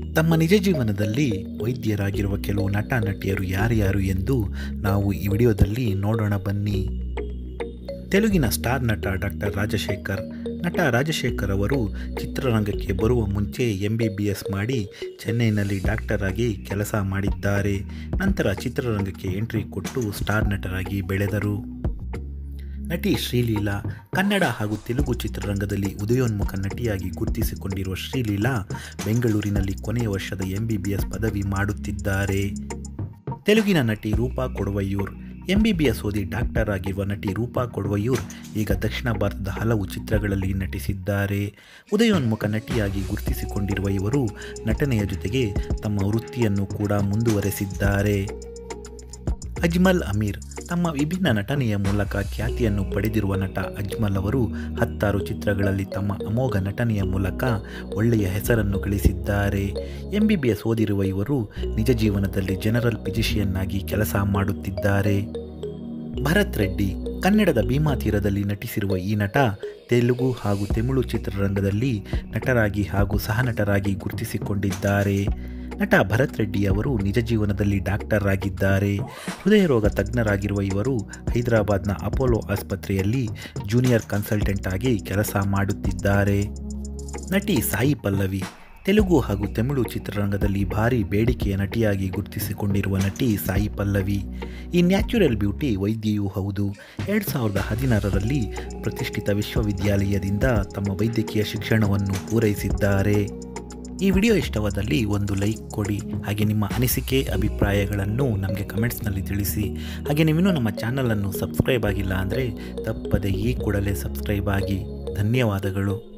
ತಮ್ಮ ನಿಜ ಜೀವನದಲ್ಲಿ ವೈದ್ಯರಾಗಿರುವ ಕೆಲವು ನಟ ನಟಿಯರು ಯಾರ್ಯಾರು ಎಂದು ನಾವು ಈ ವಿಡಿಯೋದಲ್ಲಿ ನೋಡೋಣ ಬನ್ನಿ ತೆಲುಗಿನ ಸ್ಟಾರ್ ನಟ ಡಾಕ್ಟರ್ ರಾಜಶೇಖರ್ ನಟ ರಾಜಶೇಖರ್ ಅವರು ಚಿತ್ರರಂಗಕ್ಕೆ ಬರುವ ಮುಂಚೆ ಎಂ ಬಿ ಬಿ ಎಸ್ ಮಾಡಿ ಚೆನ್ನೈನಲ್ಲಿ ಡಾಕ್ಟರ್ ಆಗಿ ಕೆಲಸ ಮಾಡಿದ್ದಾರೆ ನಂತರ ಚಿತ್ರರಂಗಕ್ಕೆ ಎಂಟ್ರಿ ಕೊಟ್ಟು ಸ್ಟಾರ್ ನಟರಾಗಿ ಬೆಳೆದರು ನಟಿ ಶ್ರೀಲೀಲಾ ಕನ್ನಡ ಹಾಗೂ ತೆಲುಗು ಚಿತ್ರರಂಗದಲ್ಲಿ ಉದಯೋನ್ಮುಖ ನಟಿಯಾಗಿ ಗುರುತಿಸಿಕೊಂಡಿರುವ ಶ್ರೀಲೀಲಾ ಬೆಂಗಳೂರಿನಲ್ಲಿ ಕೊನೆಯ ವರ್ಷದ ಎಂ ಬಿ ಬಿ ಎಸ್ ಪದವಿ ಮಾಡುತ್ತಿದ್ದಾರೆ ತೆಲುಗಿನ ನಟಿ Roopa Kodavayur M B B S ಓದಿ ಡಾಕ್ಟರ್ ಆಗಿರುವ ನಟಿ ರೂಪಾ ಕೊಡವಯ್ಯೂರ್ ಈಗ ದಕ್ಷಿಣ ಭಾರತದ ಹಲವು ಚಿತ್ರಗಳಲ್ಲಿ ನಟಿಸಿದ್ದಾರೆ ಉದಯೋನ್ಮುಖ ನಟಿಯಾಗಿ ಗುರುತಿಸಿಕೊಂಡಿರುವ ಇವರು ನಟನೆಯ ಜೊತೆಗೆ ತಮ್ಮ ವೃತ್ತಿಯನ್ನು ಕೂಡ ಮುಂದುವರೆಸಿದ್ದಾರೆ ಅಜ್ಮಲ್ ಅಮೀರ್ ತಮ್ಮ ವಿಭಿನ್ನ ನಟನೆಯ ಮೂಲಕ ಖ್ಯಾತಿಯನ್ನು ಪಡೆದಿರುವ ನಟ ಅಜ್ಮಲ್ ಅವರು ಹತ್ತಾರು ಚಿತ್ರಗಳಲ್ಲಿ ತಮ್ಮ ಅಮೋಘ ನಟನೆಯ ಮೂಲಕ ಒಳ್ಳೆಯ ಹೆಸರನ್ನು ಗಳಿಸಿದ್ದಾರೆ ಎಂ ಬಿ ಬಿ ಎಸ್ ಓದಿರುವ ಇವರು ನಿಜ ಜೀವನದಲ್ಲಿ ಜನರಲ್ ಫಿಸಿಷಿಯನ್ ಆಗಿ ಕೆಲಸ ಮಾಡುತ್ತಿದ್ದಾರೆ ಭರತ್ ರೆಡ್ಡಿ ಕನ್ನಡದ ಭೀಮಾ ತೀರದಲ್ಲಿ ನಟಿಸಿರುವ ಈ ನಟ ತೆಲುಗು ಹಾಗೂ ತಮಿಳು ಚಿತ್ರರಂಗದಲ್ಲಿ ನಟರಾಗಿ ಹಾಗೂ ಸಹನಟರಾಗಿ ಗುರುತಿಸಿಕೊಂಡಿದ್ದಾರೆ ನಟ ಭರತ್ ರೆಡ್ಡಿ ಅವರು ನಿಜ ಜೀವನದಲ್ಲಿ ಡಾಕ್ಟರ್ ಆಗಿದ್ದಾರೆ ಹೃದಯ ರೋಗ ತಜ್ಞರಾಗಿರುವ ಇವರು ಹೈದರಾಬಾದ್ನ ಅಪೋಲೋ ಆಸ್ಪತ್ರೆಯಲ್ಲಿ ಜೂನಿಯರ್ ಕನ್ಸಲ್ಟೆಂಟ್ ಆಗಿ ಕೆಲಸ ಮಾಡುತ್ತಿದ್ದಾರೆ ನಟಿ ಸಾಯಿ ಪಲ್ಲವಿ ತೆಲುಗು ಹಾಗೂ ತಮಿಳು ಚಿತ್ರರಂಗದಲ್ಲಿ ಭಾರಿ ಬೇಡಿಕೆಯ ನಟಿಯಾಗಿ ಗುರುತಿಸಿಕೊಂಡಿರುವ ನಟಿ ಸಾಯಿ ಪಲ್ಲವಿ ಈ ನ್ಯಾಚುರಲ್ ಬ್ಯೂಟಿ ವೈದ್ಯೆಯೂ ಹೌದು ಎರಡು ಸಾವಿರದ ಹದಿನಾರರಲ್ಲಿ ಪ್ರತಿಷ್ಠಿತ ವಿಶ್ವವಿದ್ಯಾಲಯದಿಂದ ತಮ್ಮ ವೈದ್ಯಕೀಯ ಶಿಕ್ಷಣವನ್ನು ಪೂರೈಸಿದ್ದಾರೆ ಈ ವಿಡಿಯೋ ಇಷ್ಟವಾದಲ್ಲಿ ಒಂದು ಲೈಕ್ ಕೊಡಿ ಹಾಗೆ ನಿಮ್ಮ ಅನಿಸಿಕೆ ಅಭಿಪ್ರಾಯಗಳನ್ನು ನಮಗೆ ಕಮೆಂಟ್ಸ್ನಲ್ಲಿ ತಿಳಿಸಿ ಹಾಗೆ ನೀವಿನ್ನೂ ನಮ್ಮ ಚಾನಲನ್ನು ಸಬ್ಸ್ಕ್ರೈಬ್ ಆಗಿಲ್ಲ ಅಂದರೆ ತಪ್ಪದೆ ಈ ಕೂಡಲೇ ಸಬ್ಸ್ಕ್ರೈಬ್ ಆಗಿ ಧನ್ಯವಾದಗಳು